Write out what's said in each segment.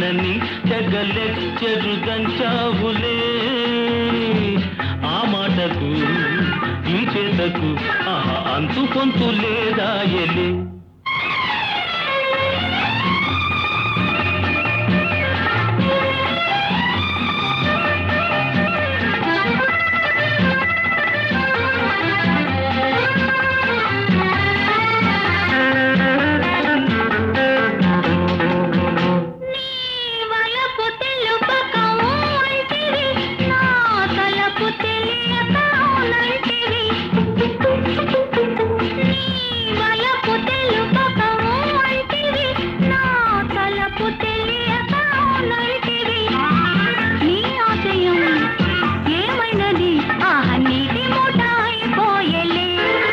పెళ్ళాడనని తెగలెచ్చరు దంచావులే ఆ మాటకు ఈ చేతకు ఆహా అంతు కొంతు లేదా ఎలే వలపు తెలుపక ఊంటివి, నా తలపు తెలియక ఊనంటివి. నీ వలపు తెలుపక ఊంటివి, నా తలపు తెలియక ఊనంటివి. నీ ఆశయం ఏమైనది ఆహ నీటి మూట అయిపోయలే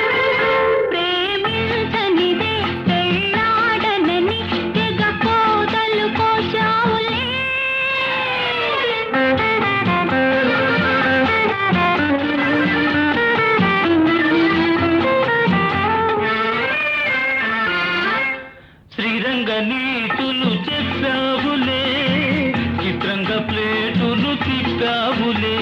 ప్రేమించనిదే పెళ్ళాడనని తెగ కోదలు కోచావులే శ్రీరంగ నీతులు చెప్పావులే చిత్రంగ ప్లేటులు తిప్పావులే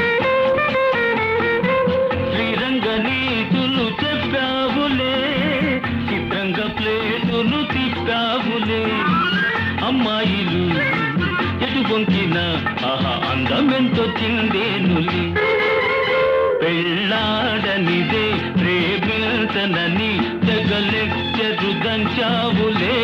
శ్రీరంగ నీతులు చెప్పావులే చిత్రంగ ప్లేటులు తిప్పావులే అమ్మాయిలు ఎటు పొంకిన ఆహా అందమెంతో చిందేనులే పెళ్ళాడనిదే ప్రేమించనని తెగలెచ్చరు దంచావులే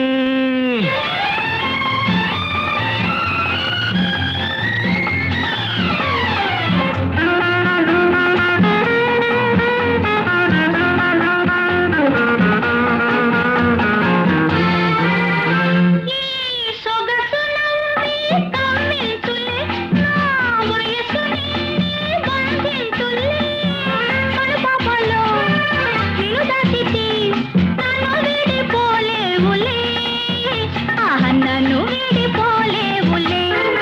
ఈ సొగసు నవ్వి కమ్మించులే నా వయసు నిన్నే బంధించులే కనుపాపలో నిన్ను దాటితే నన్ను వీడిపోలేవులే ఆహ నన్ను వీడిపోలేవులే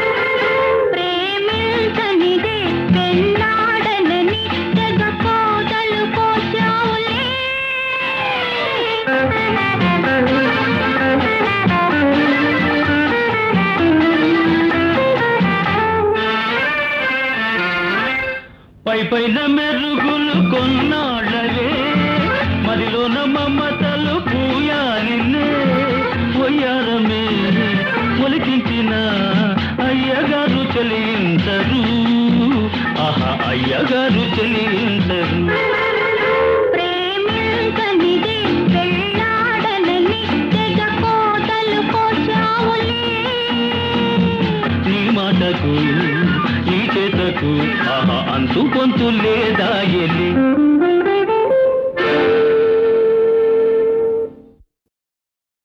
ప్రేమించనిదే పెన్నాడనని తెగ కోదలు కోచావులే పై పైన మెరుగులు కొన్నాళ్ళవే మదిలోన మమతలు పూయాలినే ఒయ్యారమే ఒలికించిన అయ్యగారు చెలించరు ఆహా అయ్యగారు చెలించరు ప్రేమించనిదే పెళ్ళాడనని తెగ కోతలు కోచావులే నీ మాటకు ఈ చేతకు ఆహా అంతు కొంతు లేదా ఎల్లి